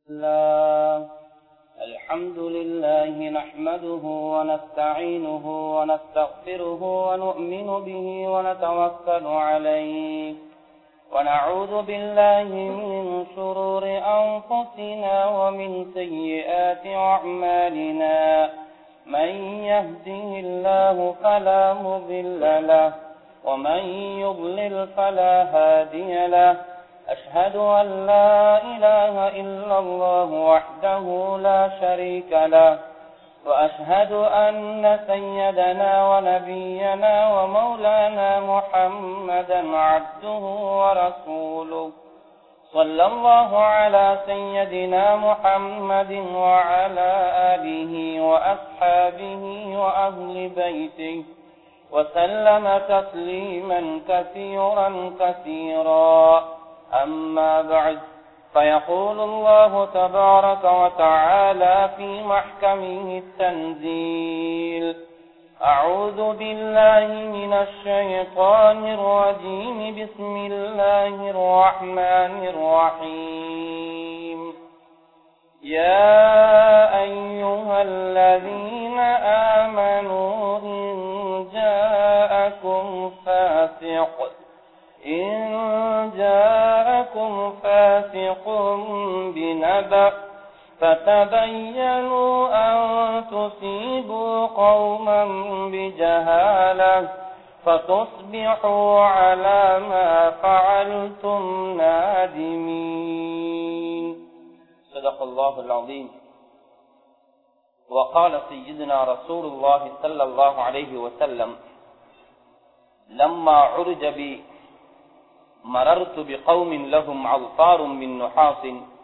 الله الحمد لله نحمده ونستعينه ونستغفره ونؤمن به ونتوكل عليه ونعوذ بالله من شرور أنفسنا ومن سيئات أعمالنا من يهده الله فلا مضل له ومن يضلل فلا هادي له أشهد أن لا إله إلا الله وحده لا شريك له وأشهد أن سيدنا ونبينا ومولانا محمدا عبده ورسوله صلى الله على سيدنا محمد وعلى آله وأصحابه وأهل بيته وسلم تسليما كثيرا كثيرا أما بعد فيقول الله تبارك وتعالى في محكمه التنزيل أعوذ بالله من الشيطان الرجيم بسم الله الرحمن الرحيم يا أيها الذين آمنوا إن جاءكم فاسق إن جاءكم فاسق بنبأ فتبينوا أن تصيبوا قوما بجهالة فتصبحوا على ما فعلتم نادمين صدق الله العظيم وقال سيدنا رسول الله صلى الله عليه وسلم لما عرج بي مررت بقوم لهم عظفار من نحاس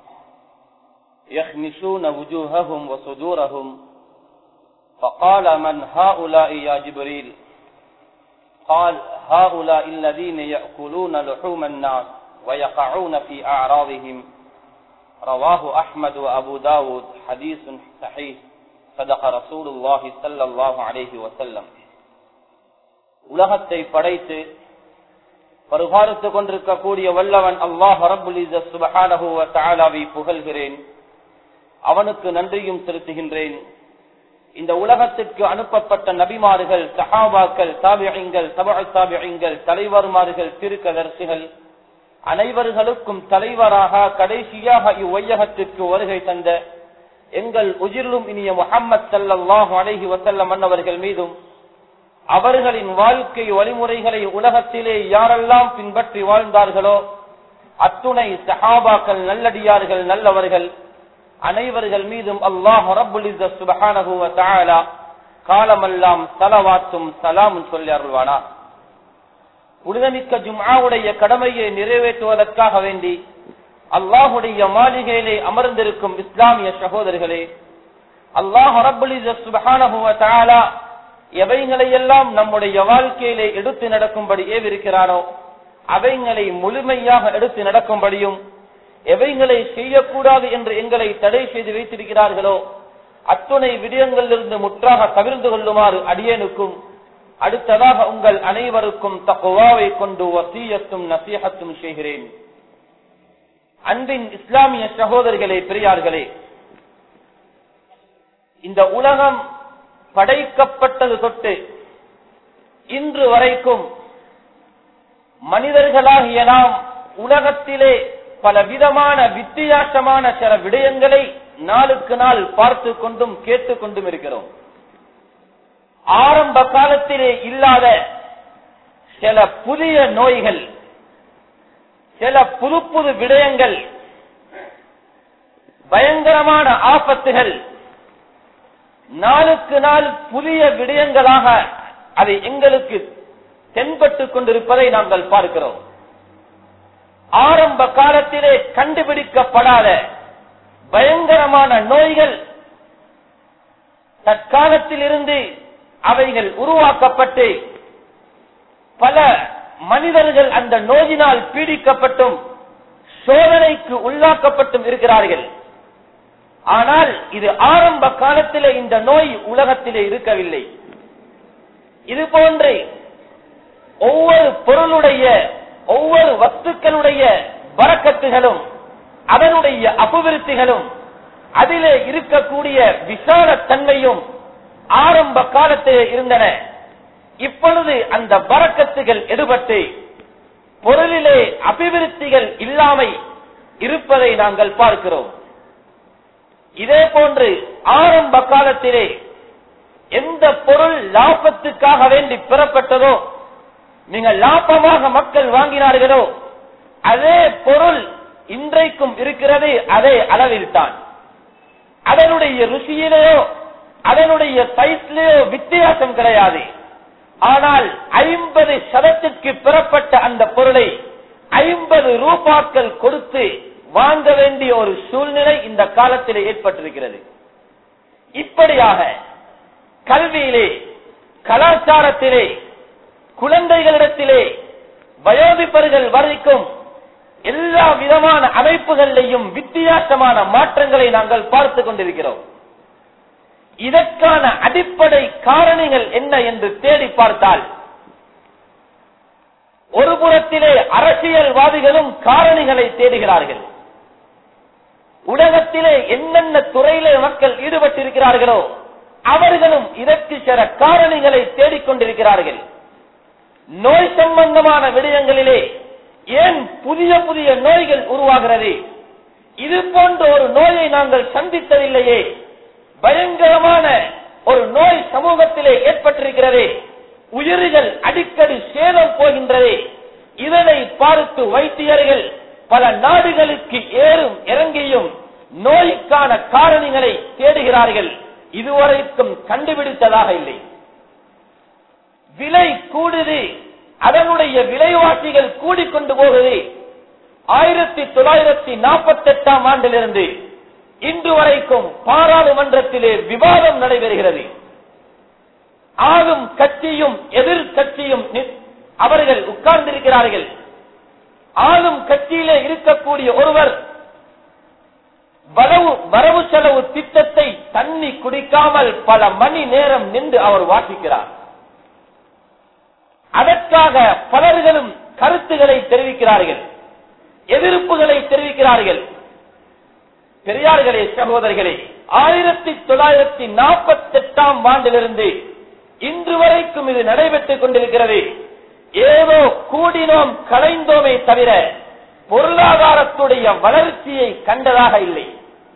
يخمشون وجوههم وصدورهم فقال من هؤلاء يا جبريل قال هؤلاء الذين يأكلون لحوم الناس ويقعون في أعراضهم رواه أحمد وأبو داود حديث صحيح صدق رسول الله صلى الله عليه وسلم உலகத்தை படைத்து பருகாரித்துக் கொண்டிருக்கக்கூடிய வல்லவன் அல்லாஹ் ரபுல் சுபஹானஹுவை புகழ்கிறேன் அவனுக்கு நன்றியும் செலுத்துகின்றேன் இந்த உலகத்திற்கு அனுப்பப்பட்ட நபிமார்கள் சஹாபாக்கள் தாபியங்கள் சபா தாபியங்கள் தலைவர்மார்கள் திருக்கதர்சிகள் அனைவர்களுக்கும் தலைவராக கடைசியாக இவ்வையகத்திற்கு வருகை தந்த எங்கள் உயிரிலும் இனிய முகம்மது சல்லாஹு அலஹி வசல்லம் அன்னவர்கள் மீதும் அவர்களின் வாழ்க்கை வழிமுறைகளை உலகத்திலே யாரெல்லாம் பின்பற்றி வாழ்ந்தார்களோ அத்துணை சஹாபாக்கள் நல்லடியார்கள் நல்லவர்கள் அனைவர்கள் மீதும் அல்லாஹ் ரபுல் சுபஹானஹுவ காலமெல்லாம் சலவாத்தும் சலாமும் சொல்லி அருள்வானா புனிதமிக்க ஜும்ஆவுடைய கடமையை நிறைவேற்றுவதற்காக வேண்டி அல்லாஹுடைய மாளிகையிலே அமர்ந்திருக்கும் இஸ்லாமிய சகோதரர்களே அல்லாஹ் ரபுல் சுபஹானஹுவ எவைகளை எல்லாம் நம்முடைய வாழ்க்கையிலே எடுத்து நடக்கும்படி ஏவிருக்கிறானோ அவைகளை முழுமையாக எடுத்து நடக்கும்படியும் எவைகளை செய்யக்கூடாது என்று எங்களை தடை செய்து வைத்திருக்கிறார்களோ அத்துணை விடயங்களிலிருந்து முற்றாக தவிர்ந்து கொள்ளுமாறு அடியனுக்கும் அடுத்ததாக உங்கள் அனைவருக்கும் தக்குவாவை கொண்டு வசீயத்தும் நசீகத்தும் செய்கிறேன் அன்பின் இஸ்லாமிய சகோதரிகளே பெரியார்களே இந்த உலகம் படைக்கப்பட்டது தொட்டு இன்று வரைக்கும் மனிதர்களாகிய நாம் உலகத்திலே பல விதமான வித்தியாசமான சில விடயங்களை நாளுக்கு நாள் பார்த்து கொண்டும் கேட்டுக் கொண்டும் இருக்கிறோம் ஆரம்ப காலத்திலே இல்லாத சில புதிய நோய்கள் சில புது புது விடயங்கள் பயங்கரமான ஆபத்துகள் நாளுக்கு நாள் புதிய விடயங்களாக அதை எங்களுக்கு தென்பட்டுக் கொண்டிருப்பதை நாங்கள் பார்க்கிறோம் ஆரம்ப காலத்திலே கண்டுபிடிக்கப்படாத பயங்கரமான நோய்கள் தற்காலத்தில் இருந்து அவைகள் உருவாக்கப்பட்டு பல மனிதர்கள் அந்த நோயினால் பீடிக்கப்பட்டும் சோதனைக்கு உள்ளாக்கப்பட்டும் இருக்கிறார்கள் ஆனால் இது ஆரம்ப காலத்திலே இந்த நோய் உலகத்திலே இருக்கவில்லை இது போன்று ஒவ்வொரு பொருளுடைய ஒவ்வொரு வஸ்துக்களுடைய வரக்கத்துகளும் அதனுடைய அபிவிருத்திகளும் அதிலே இருக்கக்கூடிய விசால தன்மையும் ஆரம்ப காலத்திலே இருந்தன இப்பொழுது அந்த வரக்கத்துகள் எடுபட்டு பொருளிலே அபிவிருத்திகள் இல்லாமை இருப்பதை நாங்கள் பார்க்கிறோம் இதே போன்று ஆரம்ப காலத்திலே எந்த பொருள் லாபத்துக்காக வேண்டி பெறப்பட்டதோ மிக லாபமாக மக்கள் வாங்கினார்களோ அதே பொருள் இன்றைக்கும் இருக்கிறது அதே அளவில் தான் அதனுடைய ருசியிலேயோ அதனுடைய சைஸ்லேயோ வித்தியாசம் கிடையாது ஆனால் ஐம்பது சதத்திற்கு பெறப்பட்ட அந்த பொருளை ஐம்பது ரூபாக்கள் கொடுத்து வாங்க வேண்டிய ஒரு சூழ்நிலை இந்த காலத்தில் ஏற்பட்டிருக்கிறது இப்படியாக கல்வியிலே கலாச்சாரத்திலே குழந்தைகளிடத்திலே வயோதிப்பர்கள் வரைக்கும் எல்லா விதமான அமைப்புகளிலேயும் வித்தியாசமான மாற்றங்களை நாங்கள் பார்த்து கொண்டிருக்கிறோம் இதற்கான அடிப்படை காரணிகள் என்ன என்று தேடி பார்த்தால் ஒரு புறத்திலே அரசியல்வாதிகளும் காரணிகளை தேடுகிறார்கள் உலகத்திலே என்னென்ன துறையிலே மக்கள் ஈடுபட்டிருக்கிறார்களோ அவர்களும் இதற்கு சில காரணிகளை தேடிக்கொண்டிருக்கிறார்கள் நோய் சம்பந்தமான விடயங்களிலே ஏன் புதிய புதிய நோய்கள் உருவாகிறது இது போன்ற ஒரு நோயை நாங்கள் சந்தித்ததில்லையே பயங்கரமான ஒரு நோய் சமூகத்திலே ஏற்பட்டிருக்கிறதே உயிர்கள் அடிக்கடி சேதம் போகின்றதே இதனை பார்த்து வைத்தியர்கள் பல நாடுகளுக்கு ஏறும் இறங்கியும் நோய்க்கான காரணங்களை தேடுகிறார்கள் இதுவரைக்கும் கண்டுபிடித்ததாக இல்லை விலை கூடுது அதனுடைய விலைவாசிகள் கூடிக்கொண்டு போகுது ஆயிரத்தி தொள்ளாயிரத்தி நாற்பத்தி எட்டாம் ஆண்டிலிருந்து இன்று வரைக்கும் பாராளுமன்றத்திலே விவாதம் நடைபெறுகிறது ஆளும் கட்சியும் எதிர்கட்சியும் நி- அவர்கள் உட்கார்ந்திருக்கிறார்கள் ஆளும் கட்சியிலே இருக்கக்கூடிய ஒருவர் வரவு வரவு செலவு திட்டத்தை தண்ணி குடிக்காமல் பல மணி நேரம் நின்று அவர் வாசிக்கிறார் அதற்காக பலர்களும் கருத்துக்களை தெரிவிக்கிறார்கள் எதிர்ப்புகளை தெரிவிக்கிறார்கள் பெரியார்களே சகோதரர்களே ஆயிரத்தி தொள்ளாயிரத்தி நாற்பத்தி எட்டாம் ஆண்டிலிருந்து இன்று வரைக்கும் இது நடைபெற்றுக் கொண்டிருக்கிறது ஏதோ கூடினோம் கலைந்தோமே தவிர பொருளாதாரத்துடைய வளர்ச்சியை கண்டதாக இல்லை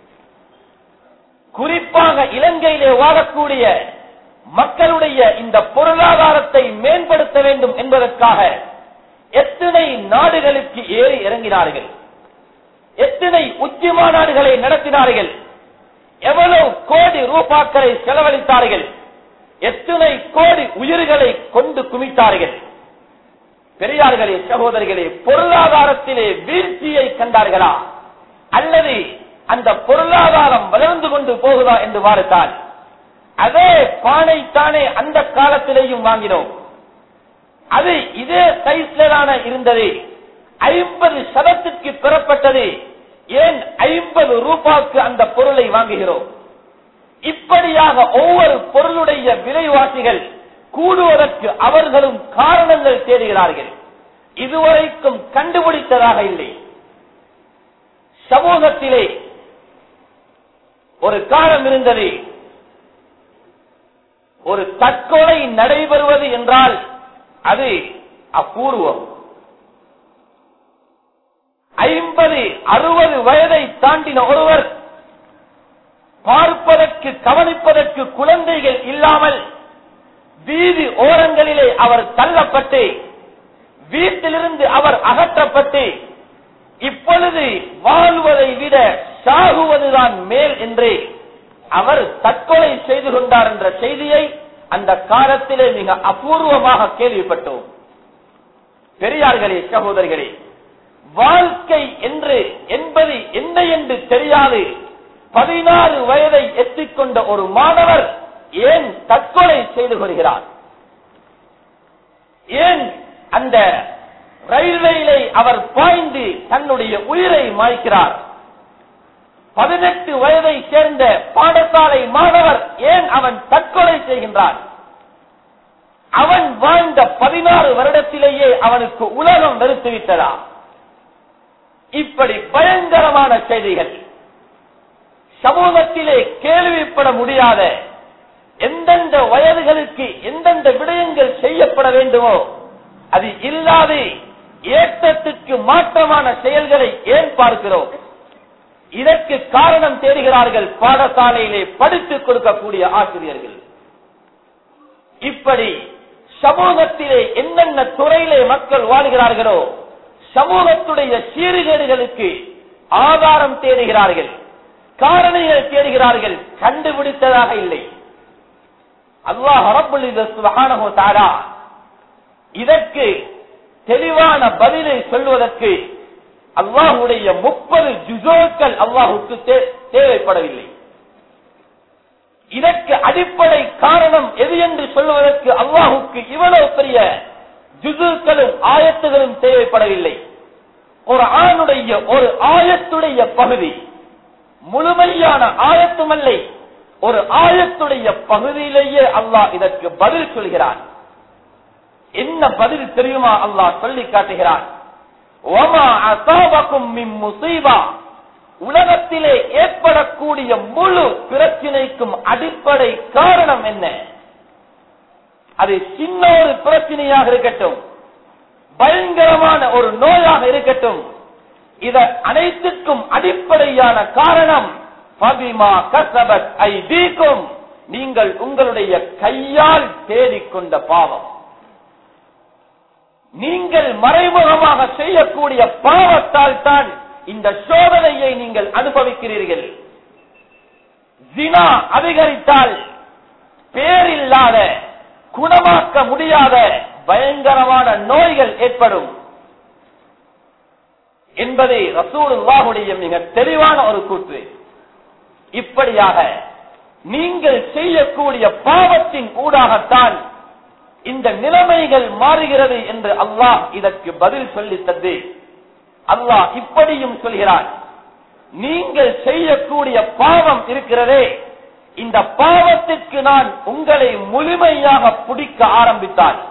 குறிப்பாக இலங்கையிலே வாழக்கூடிய மக்களுடைய இந்த பொருளாதாரத்தை மேம்படுத்த வேண்டும் என்பதற்காக எத்தனை நாடுகளுக்கு ஏறி இறங்கினார்கள் எத்தனை உச்சி மாநாடுகளை நடத்தினார்கள் எவ்வளவு கோடி ரூபாக்களை செலவழித்தார்கள் எத்தனை கோடி உயிர்களை கொண்டு குமித்தார்கள் பெரியார்களே சகோதரிகளே பொருளாதாரத்திலே வீழ்ச்சியை கண்டார்களா அல்லது அந்த பொருளாதாரம் வளர்ந்து கொண்டு போகுதா என்று பார்த்தால் அதே பானை தானே அந்த காலத்திலேயும் வாங்கினோம் அது இதே சைஸ்ல தானே இருந்தது ஐம்பது சதத்திற்கு பெறப்பட்டது ஏன் ஐம்பது ரூபாய்க்கு அந்த பொருளை வாங்குகிறோம் இப்படியாக ஒவ்வொரு பொருளுடைய விலைவாசிகள் கூடுவதற்கு அவர்களும் காரணங்கள் தேடுகிறார்கள் இதுவரைக்கும் கண்டுபிடித்ததாக இல்லை சமூகத்திலே ஒரு காலம் இருந்தது ஒரு தற்கொலை நடைபெறுவது என்றால் அது அபூர்வம் ஐம்பது அறுபது வயதை தாண்டின ஒருவர் பார்ப்பதற்கு கவனிப்பதற்கு குழந்தைகள் இல்லாமல் வீதி ஓரங்களிலே அவர் தள்ளப்பட்டு வீட்டிலிருந்து அவர் அகற்றப்பட்டு இப்பொழுது வாழ்வதை விட சாகுவதுதான் மேல் என்று அவர் தற்கொலை செய்து கொண்டார் என்ற செய்தியை அந்த காலத்திலே மிக அபூர்வமாக கேள்விப்பட்டோம் பெரியார்களே சகோதரிகளே வாழ்க்கை என்று என்பது என்ன என்று தெரியாது பதினாறு வயதை எத்திக்கொண்ட ஒரு மாணவர் ஏன் தற்கொலை செய்து கொள்கிறார் ஏன் அந்த ரயில்வேயிலே அவர் பாய்ந்து தன்னுடைய உயிரை மாய்க்கிறார் பதினெட்டு வயதை சேர்ந்த பாடசாலை மாணவர் ஏன் அவன் தற்கொலை செய்கின்றான் அவன் வாழ்ந்த பதினாறு வருடத்திலேயே அவனுக்கு உலகம் வெறுத்து விட்டதா இப்படி பயங்கரமான செய்திகள் சமூகத்திலே கேள்விப்பட முடியாத எந்தெந்த வயதுகளுக்கு எந்தெந்த விடயங்கள் செய்யப்பட வேண்டுமோ அது இல்லாது ஏற்றத்துக்கு மாற்றமான செயல்களை ஏன் பார்க்கிறோம் இதற்கு காரணம் தேடுகிறார்கள் பாடசாலையிலே படித்துக் கொடுக்கக்கூடிய ஆசிரியர்கள் இப்படி சமூகத்திலே என்னென்ன துறையிலே மக்கள் வாழ்கிறார்களோ சமூகத்துடைய சீர்கேடுகளுக்கு ஆதாரம் தேடுகிறார்கள் காரணிகள் தேடுகிறார்கள் கண்டுபிடித்ததாக இல்லை அல்லாஹ் ரப்புல் சுபஹானஹு தஆலா இதற்கு தெளிவான பதிலை சொல்வதற்கு அல்லாஹுடைய முப்பது ஜுசோக்கள் அல்லாஹுக்கு தே- தேவைப்படவில்லை இதற்கு அடிப்படை காரணம் எது என்று சொல்வதற்கு அல்லாஹுக்கு இவ்வளவு பெரிய ஜுசுக்களும் ஆயத்துகளும் தேவைப்படவில்லை ஒரு ஆணுடைய ஒரு ஆயத்துடைய பகுதி முழுமையான ஆயத்துமல்லை ஒரு ஆயத்துடைய பகுதியிலேயே அல்லாஹ் இதற்கு பதில் சொல்கிறான் என்ன பதில் தெரியுமா அல்லாஹ் சொல்லி காட்டுகிறான் "வமா அஸாபகும் மின் முஸீபா" உலகத்திலே ஏற்படக்கூடிய முழு பிரச்சினைக்கும் அடிப்படை காரணம் என்ன அது சின்ன ஒரு பிரச்சனையாக இருக்கட்டும் பயங்கரமான ஒரு நோயாக இருக்கட்டும் இத அனைத்துக்கும் அடிப்படையான காரணம் பபிமா கசபத் ஐதீக்கும் நீங்கள் உங்களுடைய கையால் தேடிக்கொண்ட பாவம் நீங்கள் மறைமுகமாக செய்யக்கூடிய பாவத்தால் தான் இந்த சோதனையை நீங்கள் அனுபவிக்கிறீர்கள் ஜினா அதிகரித்தால் பேரில்லாத குணமாக்க முடியாத பயங்கரமான நோய்கள் ஏற்படும் என்பதை ரசூலுல்லாஹுடைய மிக தெளிவான ஒரு கூற்று இப்படியாக நீங்கள் செய்யக்கூடிய பாவத்தின் ஊடாகத்தான் இந்த நிலைமைகள் மாறுகிறது என்று அல்லாஹ் இதற்கு பதில் சொல்லித் தந்து அல்லாஹ் இப்படியும் சொல்கிறான் நீங்கள் செய்யக்கூடிய பாவம் இருக்கிறதே இந்த பாவத்திற்கு நான் உங்களை முழுமையாக பிடிக்க ஆரம்பித்தால்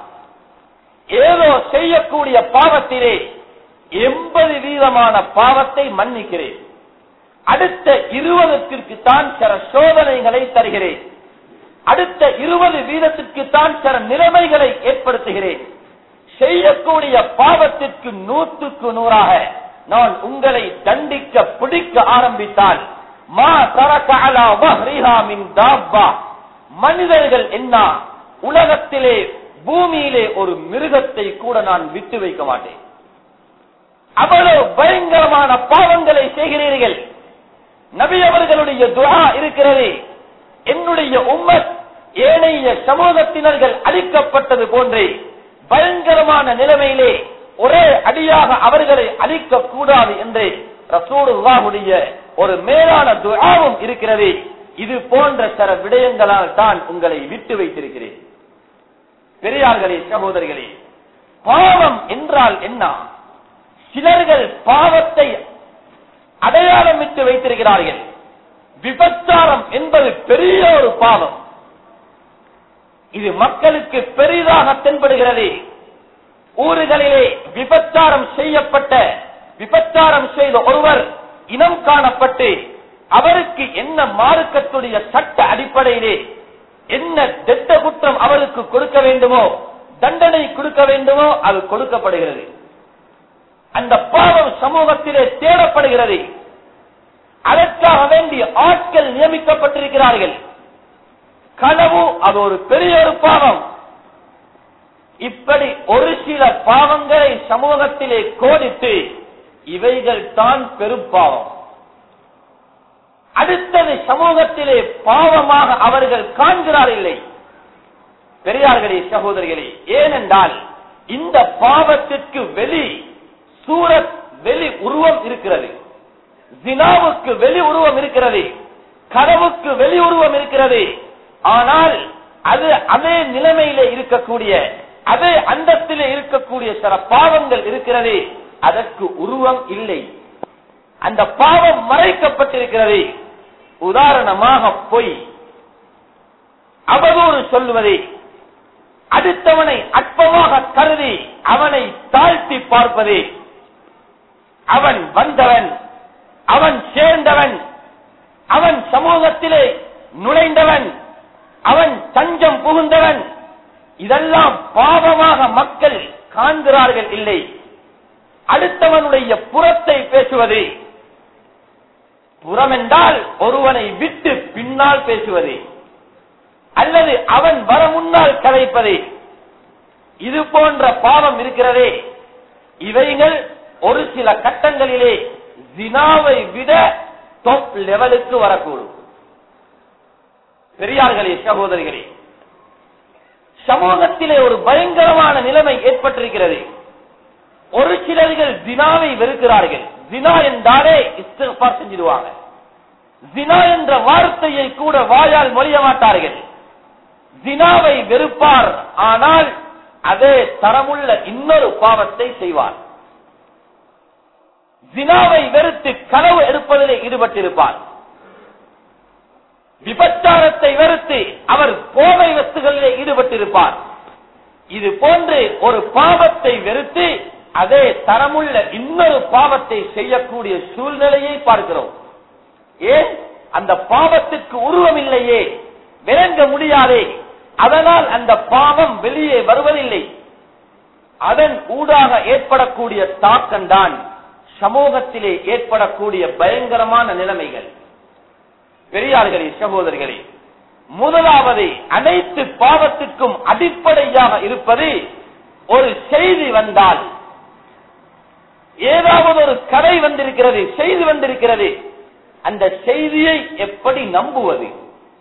ஏதோ செய்யக்கூடிய பாவத்திலே எண்பது வீதமான பாவத்தை மன்னிக்கிறேன் அடுத்த இருபதத்திற்கு தான் சில சோதனைகளை தருகிறேன் அடுத்த இருபது வீதத்திற்கு தான் சில நிலைமைகளை ஏற்படுத்துகிறேன் செய்யக்கூடிய பாவத்திற்கு நூற்றுக்கு நூறாக நான் உங்களை தண்டிக்க பிடிக்க ஆரம்பித்தால் மா தரக அலா வஹ்ரிஹா மின் தாப்பா மனிதர்கள் என்ன உலகத்திலே பூமியிலே ஒரு மிருகத்தை கூட நான் விட்டு வைக்க மாட்டேன் அவ்வளவு பயங்கரமான பாவங்களை செய்கிறீர்கள் நபி அவர்களுடைய துஆ இருக்கிறது என்னுடைய உம்மத் ஏனைய சமூகத்தினர்கள் அழிக்கப்பட்டது போன்றே பயங்கரமான நிலைமையிலே ஒரே அடியாக அவர்களை அழிக்க கூடாது என்று ரசூலுல்லாஹுடைய ஒரு மேலான துஆவும் இருக்கிறது இது போன்ற சில விடயங்களால் தான் உங்களை விட்டு வைத்திருக்கிறேன் பெரியார்களே சகோதரிகளே பாவம் என்றால் என்ன சிலர்கள் பாவத்தை அடையாளமிட்டு வைத்திருக்கிறார்கள் விபச்சாரம் என்பது பெரிய ஒரு பாவம் இது மக்களுக்கு பெரிதாக தென்படுகிறது ஊர்களிலே விபச்சாரம் செய்யப்பட்ட விபச்சாரம் செய்த ஒருவர் இனம் காணப்பட்டு அவருக்கு என்ன மார்க்கத்துடைய சட்ட அடிப்படையிலே என்ன திட்ட குற்றம் அவருக்கு கொடுக்க வேண்டுமோ தண்டனை கொடுக்க வேண்டுமோ அது கொடுக்கப்படுகிறது அந்த பாவம் சமூகத்திலே தேடப்படுகிறது அதற்காக வேண்டிய ஆட்கள் நியமிக்கப்பட்டிருக்கிறார்கள் களவு அது ஒரு பெரிய ஒரு பாவம் இப்படி ஒரு சில பாவங்களை சமூகத்திலே கோடிட்டு இவைகள் தான் பெருப்பாவம் அடுத்தது சமூகத்திலே பாவமாக அவர்கள் காண்கிறார் இல்லை பெரியார்களே சகோதரிகளே ஏனென்றால் இந்த பாவத்திற்கு வெளி சூரத் வெளி உருவம் இருக்கிறது ஜினாவுக்கு வெளி உருவம் இருக்கிறது கனவுக்கு வெளி உருவம் இருக்கிறது ஆனால் அது அதே நிலைமையிலே இருக்கக்கூடிய அதே அந்தத்திலே இருக்கக்கூடிய சில பாவங்கள் இருக்கிறது அதற்கு உருவம் இல்லை அந்த பாவம் மறைக்கப்பட்டிருக்கிறது உதாரணமாக பொய் அவதூறு சொல்லுவதை அடுத்தவனை அற்பமாக கருதி அவனை தாழ்த்தி பார்ப்பதே அவன் வந்தவன் அவன் சேர்ந்தவன் அவன் சமூகத்திலே நுழைந்தவன் அவன் தஞ்சம் புகுந்தவன் இதெல்லாம் பாவமாக மக்கள் காண்கிறார்கள் இல்லை அடுத்தவனுடைய புறத்தை பேசுவது புறம் என்றால் ஒருவனை விட்டு பின்னால் பேசுவது அல்லது அவன் வர முன்னால் கதைப்பது இது போன்ற பாவம் இருக்கிறதே இவைகள் ஒரு சில கட்டங்களிலே ஜினாவை விட டாப் லெவலுக்கு வரக்கூடும் பெரியார்களே சகோதரிகளே சமூகத்திலே ஒரு பயங்கரமான நிலைமை ஏற்பட்டிருக்கிறது ஒரு சிலர்கள் ஜினாவை வெறுக்கிறார்கள் ஜினா என்றாலே இஸ்திஃபார் செஞ்சிடுவாங்க ஜினா என்ற வார்த்தையை கூட வாயால் மொழிய மாட்டார்கள் ஜினாவை வெறுப்பார் ஆனால் அதே தரமுள்ள இன்னொரு பாவத்தை செய்வார் ஜினாவை வெறுத்து கனவு எடுப்பதிலே ஈடுபட்டிருப்பார் விபச்சாரத்தை வெறுத்து அவர் போதை வஸ்துகளிலே ஈடுபட்டிருப்பார் இது போன்று ஒரு பாவத்தை வெறுத்து அதே தரமுள்ள இன்னொரு பாவத்தை செய்யக்கூடிய சூழ்நிலையை பார்க்கிறோம் ஏன் அந்த பாவத்துக்கு உருவம் இல்லையே விளங்க முடியாதே அதனால் அந்த பாவம் வெளியே வருவதில்லை அதன் ஊடாக ஏற்படக்கூடிய தாக்கம்தான் சமூகத்திலே ஏற்படக்கூடிய பயங்கரமான நிலைமைகள் பெரியார்களே சகோதரர்களே முதலாவது அனைத்து பாவத்துக்கும் அடிப்படையாக இருப்பது ஒரு செய்தி வந்தால் ஏதாவது ஒரு கதை வந்திருக்கிறது செய்தி வந்திருக்கிறது அந்த செய்தியை எப்படி நம்புவது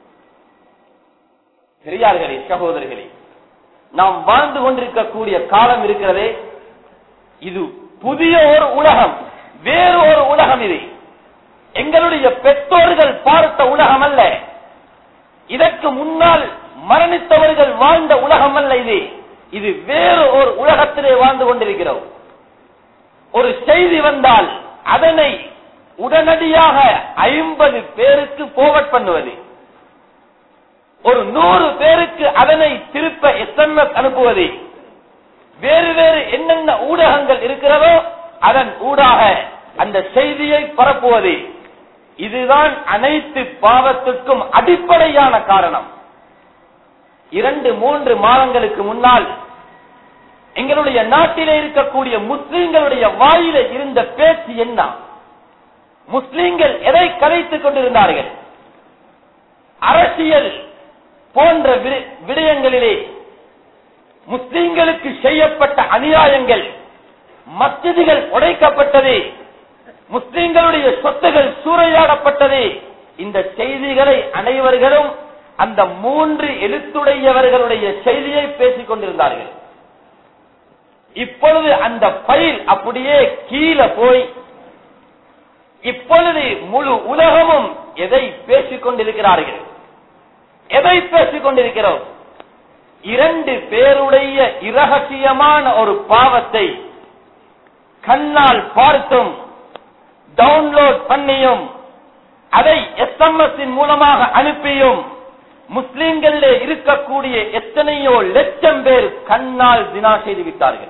பெரியார்களே சகோதரர்களே நாம் வாழ்ந்து கொண்டிருக்கக்கூடிய காலம் இருக்கிறதே இது புதிய ஒரு உலகம் வேறு ஒரு உலகம் இது எங்களுடைய பெற்றோர்கள் பார்த்த உலகம் அல்ல இதற்கு முன்னால் மரணித்தவர்கள் வாழ்ந்த உலகம் அல்ல இது இது வேறு ஒரு உலகத்திலே வாழ்ந்து கொண்டிருக்கிறோம் ஒரு செய்தி வந்தால் அதனை உடனடியாக ஐம்பது பேருக்கு போவட் பண்ணுவது ஒரு நூறு பேருக்கு அதனை திருப்ப எஸ்எம்எஸ் அனுப்புவது வேறு வேறு என்னென்ன ஊடகங்கள் இருக்கிறதோ அதன் ஊடாக அந்த செய்தியை பரப்புவது இதுதான் அனைத்து பாவத்துக்கும் அடிப்படையான காரணம் இரண்டு மூன்று மாதங்களுக்கு முன்னால் எங்களுடைய நாட்டிலே இருக்கக்கூடிய முஸ்லிம்களுடைய வாயில இருந்த பேச்சு என்ன முஸ்லிம்கள் எதை கலைத்துக் கொண்டிருந்தார்கள் அரசியல் போன்ற விட- விடயங்களிலே முஸ்லிம்களுக்கு செய்யப்பட்ட அநியாயங்கள் மஸ்ஜிதுகள் உடைக்கப்பட்டது முஸ்லிம்களுடைய சொத்துகள் சூறையாடப்பட்டது இந்த செய்திகளை அனைவர்களும் அந்த மூன்று எழுத்துடையவர்களுடைய செய்தியை பேசிக் கொண்டிருந்தார்கள் இப்பொழுது அந்த பயில் அப்படியே கீழே போய் இப்பொழுது முழு உலகமும் எதை பேசிக் கொண்டிருக்கிறார்கள் எதை பேசிக் கொண்டிருக்கிறோம் இரண்டு பேருடைய இரகசியமான ஒரு பாவத்தை கண்ணால் பார்த்தும் டவுன்லோட் பண்ணியும் அதை எஸ்எம்எஸ் மூலமாக அனுப்பியும் முஸ்லிம்களிலே இருக்கக்கூடிய எத்தனையோ லட்சம் பேர் கண்ணால் தினா செய்து விட்டார்கள்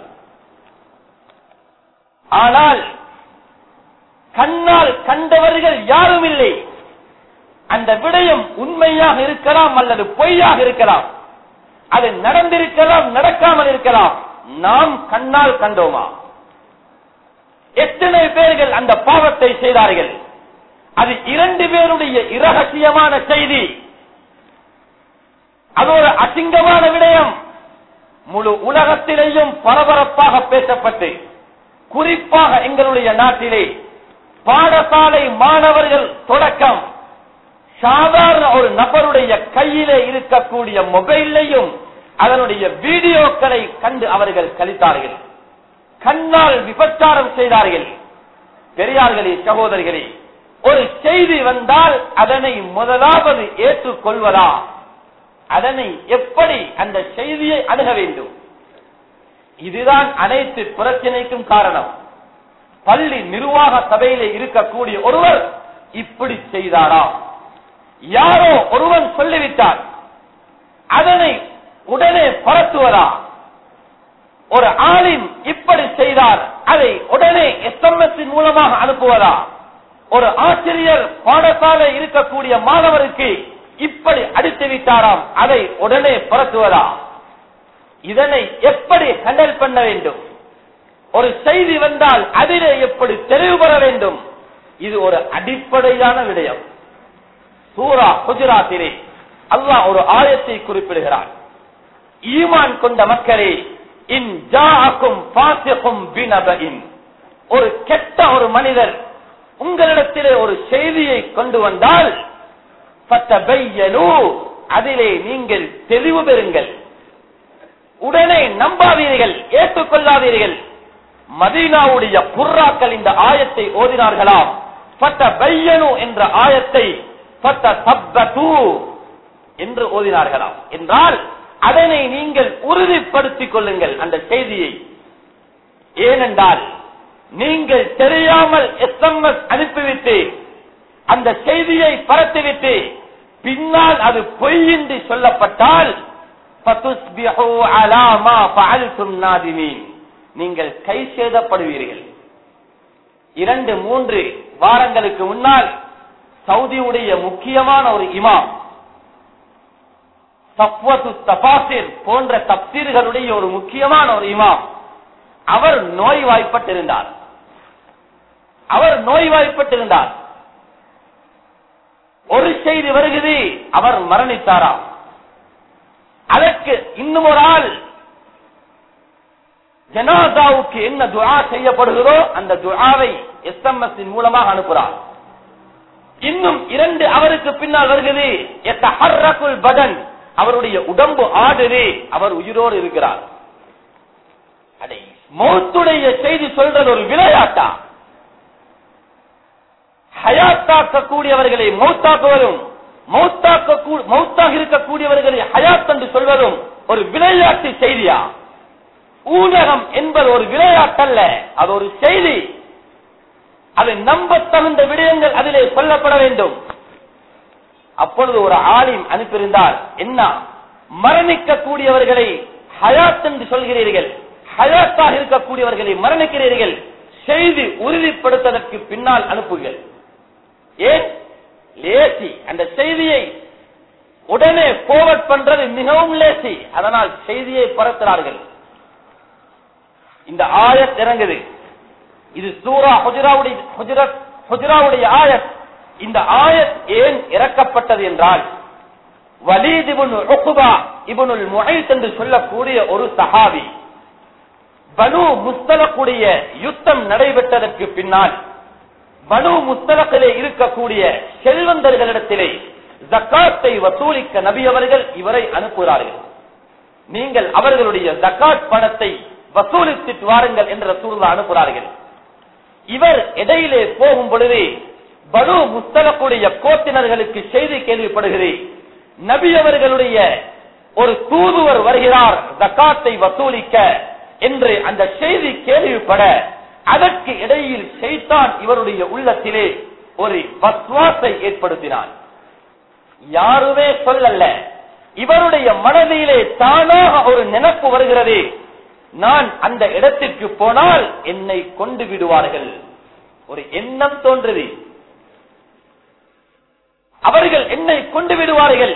ஆனால் கண்ணால் கண்டவர்கள் யாரும் இல்லை அந்த விடயம் உண்மையாக இருக்கலாம் அல்லது பொய்யாக இருக்கலாம் அது நடந்திருக்கலாம் நடக்காமல் இருக்கலாம் நாம் கண்ணால் கண்டோமா எத்தனை பேர்கள் அந்த பாவத்தை செய்தார்கள் அது இரண்டு பேருடைய இரகசியமான செய்தி அது ஒரு அசிங்கமான விடயம் முழு உலகத்திலேயும் பரபரப்பாக பேசப்பட்டு குறிப்பாக எங்களுடைய நாட்டிலே பாடசாலை மாணவர்கள் தொடக்கம் சாதாரண ஒரு நபருடைய கையிலே இருக்கக்கூடிய மொபைல்லையும் அதனுடைய வீடியோக்களை கண்டு அவர்கள் கழித்தார்கள் கண்ணால் விபச்சாரம் செய்தார்கள் பெரியார்களே சகோதரிகளே ஒரு செய்தி வந்தால் அதனை முதலாவது ஏற்றுக்கொள்வதா அதனை எப்படி அந்த செய்தியை அணுக வேண்டும் இதுதான் அனைத்து பிரச்சனைக்கும் காரணம் பள்ளி நிர்வாக சபையிலே இருக்கக்கூடிய ஒருவர் இப்படி செய்தாரா யாரோ ஒருவன் சொல்லிவிட்டார் அதனை உடனே பரத்துவதா ஒரு ஆளின் இப்படி செய்தார் அதை உடனே எஸ்எம்எஸ் மூலமாக அனுப்புவதா ஒரு ஆசிரியர் பாடசாலை இருக்கக்கூடிய மாணவருக்கு இப்படி அடித்து விட்டாராம் அதை உடனே புரட்டுவதா இதனை எப்படி ஹேண்டில் பண்ண வேண்டும் ஒரு செய்தி வந்தால் அதிலே எப்படி தெளிவு பெற வேண்டும் இது ஒரு அடிப்படையான விடயம் சூரா குஜராத்திலே அல்லாஹ் ஒரு ஆயத்தை குறிப்பிடுகிறார் ஈமான் கொண்ட மக்களே இன் ஜாஅக்கும் ஃபாசிகும் பினபஇன் ஒரு கெட்ட ஒரு மனிதர் உங்களிடத்திலே ஒரு செய்தியை கொண்டு வந்தால் ஃபத்தபையனு அதிலே நீங்கள் தெளிவு பெறுங்கள் உடனே நம்பாதீர்கள் ஏற்றுக்கொள்ளாதீர்கள் மதீனாவுடைய குர்ராக்கள் இந்த ஆயத்தை ஓதினார்களாம் ஃபத்த பையனு என்ற ஆயத்தை ஃபத்த சப்பது என்று ஓதினார்களாம் என்றால் அதனை நீங்கள் உறுதிப்படுத்திக் கொள்ளுங்கள் அந்த செய்தியை ஏனென்றால் நீங்கள் தெரியாமல் எஸ்எம்எஸ் அனுப்பிவிட்டு அந்த செய்தியை பரத்திவிட்டு பின்னால் அது பொய் என்று சொல்லப்பட்டால் فَتُصْبِحُوا عَلَى مَا فَعَلْتُمْ نَادِمِينَ. நீங்கள் கை சேதப்படுவீர்கள் இரண்டு மூன்று வாரங்களுக்கு முன்னால் சவுதியுடைய முக்கியமான ஒரு இமாம் சப்வத்து தபாசிர் போன்ற தப்சீர்களுடைய ஒரு முக்கியமான ஒரு இமாம் அவர் நோய்வாய்ப்பட்டிருந்தார் அவர் நோய்வாய்ப்பட்டிருந்தார் ஒரு செய்தி வருகிறது அவர் மரணித்தாராம் அதற்கு இன்னும் ஒரு ஆள் ஜனாதாவுக்கு என்ன துஆ செய்யப்படுகிறோ அந்த துஆவை எஸ்எம்எஸ் மூலமாக அனுப்புறார் இன்னும் இரண்டு அவருக்கு பின்னால் வருகிறது எத்தஹர்ரகுல் பதன் அவருடைய உடம்பு ஆடுது அவர் உயிரோடு இருக்கிறார் அடே மௌத்துடைய செய்தி சொல்றது ஒரு விளையாட்டா ஹயாத்தாக்கக்கூடியவர்களை மௌத்தாக்குவதும் மௌத்தாக்க மௌத்தாக இருக்கக்கூடியவர்களை ஹயாத் என்று சொல்வதும் ஒரு விளையாட்டு செய்தியா ஊடகம் என்பது ஒரு விளையாட்டல்ல அது ஒரு செய்தி அது நம்ப தகுந்த விடயங்கள் அதிலே சொல்லப்பட வேண்டும் அப்பொழுது ஒரு ஆலிம் அனுப்பியிருந்தார் என்ன மரணிக்கக்கூடியவர்களை ஹயாத் என்று சொல்கிறீர்கள் ஹயாத்தாக இருக்கக்கூடியவர்களை மரணிக்கிறீர்கள் செய்தி உறுதிப்படுத்துவதற்கு பின்னால் அனுப்புங்கள் ஏன் லேசி அந்த செய்தியை உடனே போவர்ட் பண்றது மிகவும் லேசி அதனால் செய்தியை பரத்துறார்கள் இந்த ஆயத் இறங்குது இது சூரா ஹுஜராவுடைய ஹுஜரத் ஹுஜராவுடைய ஆயத் இந்த ஆயத் ஏன் இறக்கப்பட்டது என்றால் வலீத் இப்னு உக்பா இப்னுல் முஹைத் என்று சொல்லக்கூடிய ஒரு சஹாபி பனு முஸ்தலக்குடைய யுத்தம் நடைபெற்றதற்கு பின்னால் பனு முஸ்தலக்கிலே இருக்கக்கூடிய செல்வந்தர்களிடத்திலே ஜக்காத்தை வசூலிக்க நபி அவர்கள் இவரை அனுப்புகிறார்கள் நீங்கள் அவர்களுடைய ஜக்காத் பணத்தை வசூலித்துட்டு வாருங்கள் என்ற சூழ்நிலை அனுப்புகிறார்கள் இவர் இடையிலே போகும் பொழுது பனு முஸ்தலக்குடைய கோத்தினர்களுக்கு செய்தி கேள்விப்படுகிறேன் நபி அவர்களுடைய ஒரு தூதுவர் வருகிறார் ஜக்காத்தை வசூலிக்க என்று அந்த செய்தி கேள்விப்பட அதற்கு இடையில் ஷைத்தான் இவருடைய உள்ளத்திலே ஒரு வஸ்வாசை ஏற்படுத்தினான் யாருமே சொல்லல்ல இவருடைய மனதிலே தானாக ஒரு நினைப்பு வருகிறது நான் அந்த இடத்திற்கு போனால் என்னை கொண்டு விடுவார்கள் ஒரு எண்ணம் தோன்றுது அவர்கள் என்னை கொண்டு விடுவார்கள்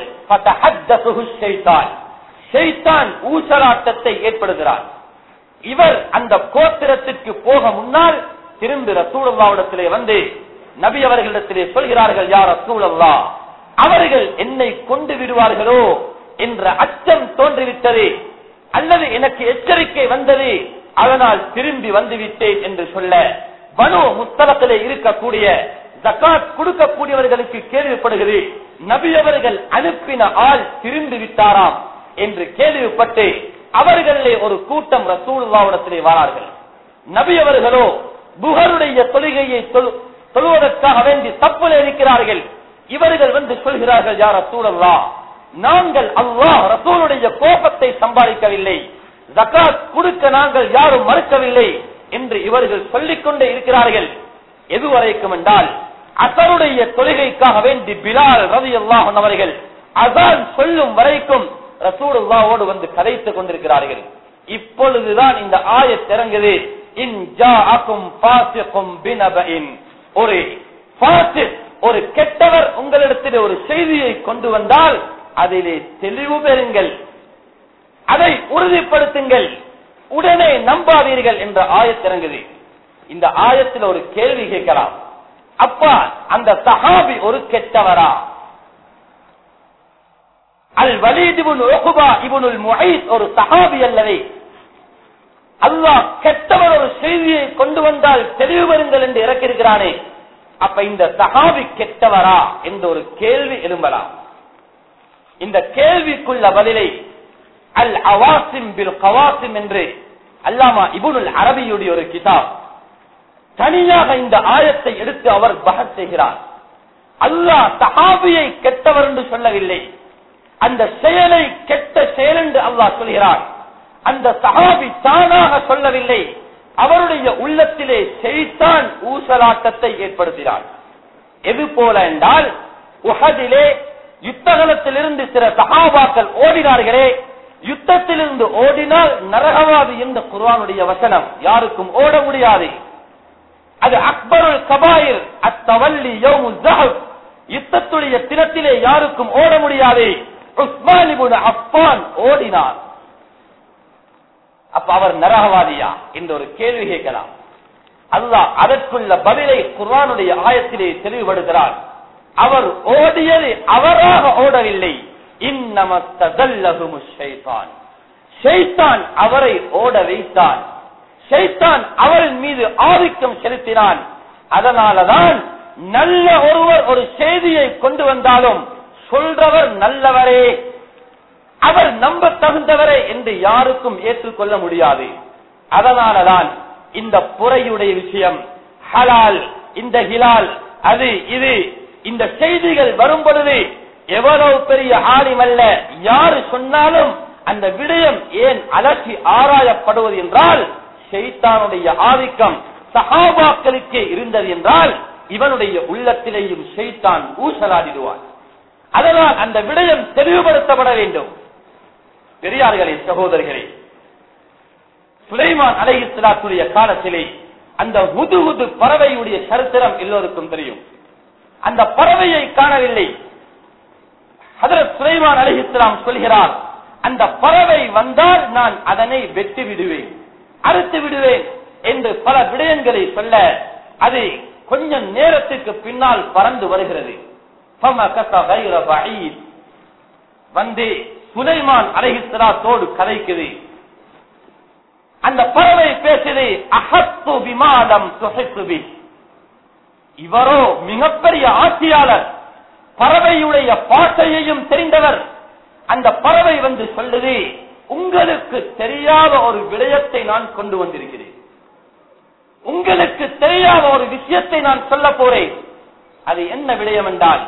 ஷைத்தான் ஊசலாட்டத்தை ஏற்படுகிறார் இவர் அந்த கோத்திரத்திற்கு போக முன்னால் திரும்பி ரசூலுல்லாவிடத்திலே வந்து நபி அவர்களிடத்திலே சொல்கிறார்கள் யார் ரசூலல்லா அவர்கள் என்னை கொண்டு விடுவார்களோ என்ற அச்சம் தோன்றிவிட்டது அல்லது எனக்கு எச்சரிக்கை வந்தது அதனால் திரும்பி வந்துவிட்டேன் என்று சொல்ல பனு முத்தலத்திலே இருக்கக்கூடிய ஜக்காத் கொடுக்கக்கூடியவர்களுக்கு கேள்விப்படுகிறது நபி அவர்கள் அனுப்பின ஆள் திரும்பி விட்டாராம் என்று கேள்விப்பட்டு அவர்களிலே ஒரு கூட்டம் ரசூலுல்லாவிடத்திலே வாரார்கள் நபி அவர்களோ புகருடைய தொழுகையை தொழு- தொழுவதற்காக வேண்டி தப்புல இருக்கிறார்கள் இவர்கள் வந்து சொல்கிறார்கள் யார் ரசூலல்லா நாங்கள் அல்லாஹ் ரசூலுடைய கோபத்தை சம்பாதிக்கவில்லை ஜக்காத் கொடுக்க நாங்கள் யாரும் மறுக்கவில்லை என்று இவர்கள் சொல்லிக் கொண்டே இருக்கிறார்கள் எதுவரைக்கும் என்றால் அசருடைய தொழுகைக்காக வேண்டி பிலால் ரவி அல்லாஹன் அவர்கள் அதான் சொல்லும் வரைக்கும் ரசூலுல்லாவோடு வந்து கதைத்துக் கொண்டிருக்கிறார்கள் இப்பொழுதுதான் இந்த ஆயத் இறங்குது இன் ஜாஅக்கும் ஃபாசிக்கும் பினபஇன் ஒரு ஃபாசிக் ஒரு கெட்டவர் உங்களிடத்தில் ஒரு செய்தியை கொண்டு வந்தால் அதிலே தெளிவு பெறுங்கள் அதை உறுதிப்படுத்துங்கள் உடனே நம்பாதீர்கள் என்ற ஆயத் இறங்குது இந்த ஆயத்தில் ஒரு கேள்வி கேட்கலாம் அப்பா அந்த சஹாபி ஒரு கெட்டவரா அல் வலீத் இப்னு உக்பா இப்னுல் முஹைத் ஒரு சஹாபி அல்லவே அல்லாஹ் கெட்டவர் ஒரு செய்தியை கொண்டு வந்தால் தெளிவு பெறுங்கள் என்று இறக்கியிருக்கிறானே அப்ப இந்த சஹாபி கெட்டவரா என்ற ஒரு கேள்வி எழும்பலாம் இந்த கேள்விக்குள்ள பதிலை அல் அவாசிம் பில் கவாசிம் என்று அல்லாமா இபுனுல் அரபியுடைய ஒரு கிதாப் தனியாக இந்த ஆயத்தை எடுத்து அவர் பகத் செய்கிறார் அல்லாஹ் சஹாபியை கெட்டவர் என்று சொல்லவில்லை அந்த செயலை கெட்ட செயல் என்று அல்லாஹ் சொல்கிறார் அந்த சஹாபி தானாக சொல்லவில்லை அவருடைய உள்ளத்திலே செய்தான் ஊசலாட்டத்தை ஏற்படுத்தினார் எது போல என்றால் உஹதிலே யுத்தகலத்திலிருந்து சில சகாபாக்கள் ஓடினார்களே யுத்தத்திலிருந்து ஓடினால் நரகவாதி என்ற குர்வானுடைய வசனம் யாருக்கும் ஓட முடியாது அது அக்பருல் கபாயிர் அத்தவல்லி யௌமுல் ஜஹப் யுத்தத்துடைய தினத்திலே யாருக்கும் ஓட முடியாது உஸ்மான் இப்னு அஃபான் ஓடினார் அப்ப அவர் நரகவாதியா என்ற ஒரு கேள்வி கேட்கலாம் அல்லாஹ் அதற்குள்ள பதிலை குர்ஆனுடைய ஆயத்திலே தெளிவுபடுகிறார் அவர் ஓடியது அவராக ஓடவில்லை ஷைத்தான் அவரை ஓட வைத்தான் ஷைத்தான் அவரின் மீது ஆதிக்கம் செலுத்தினான் அதனாலதான் நல்ல ஒருவர் ஒரு செய்தியை கொண்டு வந்தாலும் சொல்றவர் நல்லவரே அவர் நம்ப தகுந்தவரே என்று யாருக்கும் ஏற்றுக்கொள்ள முடியாது அதனாலதான் இந்த புறையுடைய விஷயம் ஹலால் இந்த ஹிலால் அது இது இந்த செய்திகள் வரும் பொழுது எவ்வளவு பெரிய ஆலிம் அல்ல யாரு சொன்னாலும் அந்த விடயம் ஏன் அலட்சி ஆராயப்படுவது என்றால் ஷெய்தானுடைய ஆதிக்கம் சஹாபாக்களுக்கே இருந்தது என்றால் இவனுடைய உள்ளத்திலேயும் ஷெய்தான் ஊசலாடிடுவான் அதனால் அந்த விடயம் தெளிவுபடுத்தப்பட வேண்டும் பெரியார்களே சகோதரர்களே சுலைமான் அலைஹிஸ்லாத்துடைய காலத்திலே அந்த முது முது பறவையுடைய சரித்திரம் எல்லோருக்கும் தெரியும் அந்த பறவையை காணவில்லை ஹதரத் சுலைமான் அலைஹிஸ்லாம் சொல்கிறார் அந்த பறவை வந்தால் நான் அதனை வெட்டி விடுவேன் அறுத்து விடுவேன் என்று பல விடயங்களை சொல்ல அது கொஞ்சம் நேரத்துக்கு பின்னால் பறந்து வருகிறது வந்து சுலைமான் அலைஹிஸ்லாத்தோடு கதைக்குது அந்த பறவை பேசுது அகத்து விமானம் சுகைத்துவி இவரோ மிகப்பெரிய ஆட்சியாளர் பறவையுடைய பாட்டையையும் தெரிந்தவர் அந்த பறவை வந்து சொல்லுது உங்களுக்கு தெரியாத ஒரு விடயத்தை நான் கொண்டு வந்திருக்கிறேன் உங்களுக்கு தெரியாத ஒரு விஷயத்தை நான் சொல்ல போறேன் அது என்ன விடயம் என்றால்